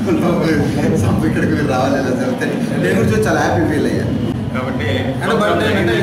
sump ఇక్కడికి మీరు రావాలి ఇలా చెప్తే నేను కూడా చూసి చాలా హ్యాపీ ఫీల్ అయ్యా కాబట్టి అంటే బట్ అంటే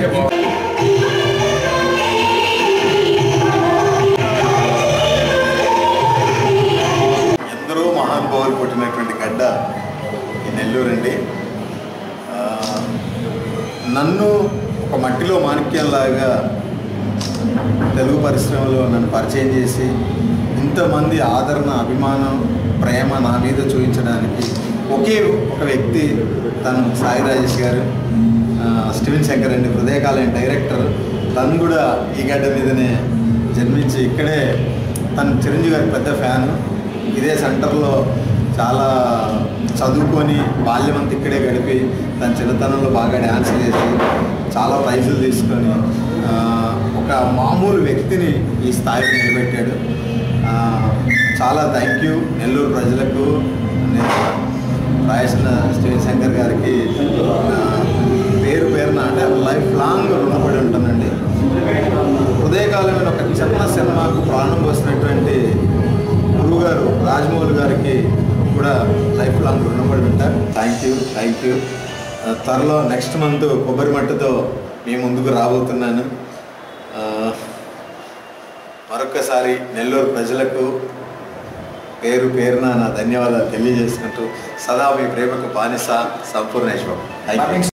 ఎందరో మహానుభావులు పుట్టినటువంటి గడ్డ ఈ నెల్లూరు అండి ఆ, నన్ను ఒక మట్టిలో మాణిక్యంలాగా తెలుగు పరిశ్రమలో నన్ను పరిచయం చేసి ఇంతమంది ఆదరణ అభిమానం ప్రేమ నా మీద చూపించడానికి ఒకే ఒక వ్యక్తి తను సాయి రాజేష్ గారు ఆ, స్టీవెన్ శంకర్ అండి హృదయకాలయం డైరెక్టర్ తను కూడా ఈ గడ్డ మీదనే జన్మించి ఇక్కడే తను చిరంజీవి గారి పెద్ద ఫ్యాన్ ఇదే సెంటర్లో చాలా చదువుకొని బాల్యం అంతా ఇక్కడే గడిపి తన చిన్నతనంలో బాగా డ్యాన్స్ చేసి చాలా ప్రైజులు తీసుకొని ఆ, ఒక మామూలు వ్యక్తిని ఈ స్థాయికి నిలబెట్టాడు ఆ, చాలా థ్యాంక్ యూ నెల్లూరు ప్రజలకు నేను రాయసిన స్టీవెన్ శంకర్ గారికి ఆ, పేరు పేరున అంటే లైఫ్ లాంగ్ రుణపడి ఉంటానండి ఉదయకాలమైన ఒక చిన్న సినిమాకు ప్రాణం పోసినటువంటి గురువుగారు రాజమౌళి గారికి కూడా లైఫ్ లాంగ్ రుణపడి ఉంటారు థ్యాంక్ యూ థ్యాంక్ యూ త్వరలో నెక్స్ట్ మంత్ కొబ్బరి మట్టుతో మీ ముందుకు రాబోతున్నాను ఆ, మరొకసారి నెల్లూరు ప్రజలకు పేరు పేరున నా ధన్యవాదాలు తెలియజేసుకుంటూ సదా మీ ప్రేమకు బానిస సంపూర్ణేశ్వరం థ్యాంక్ యూ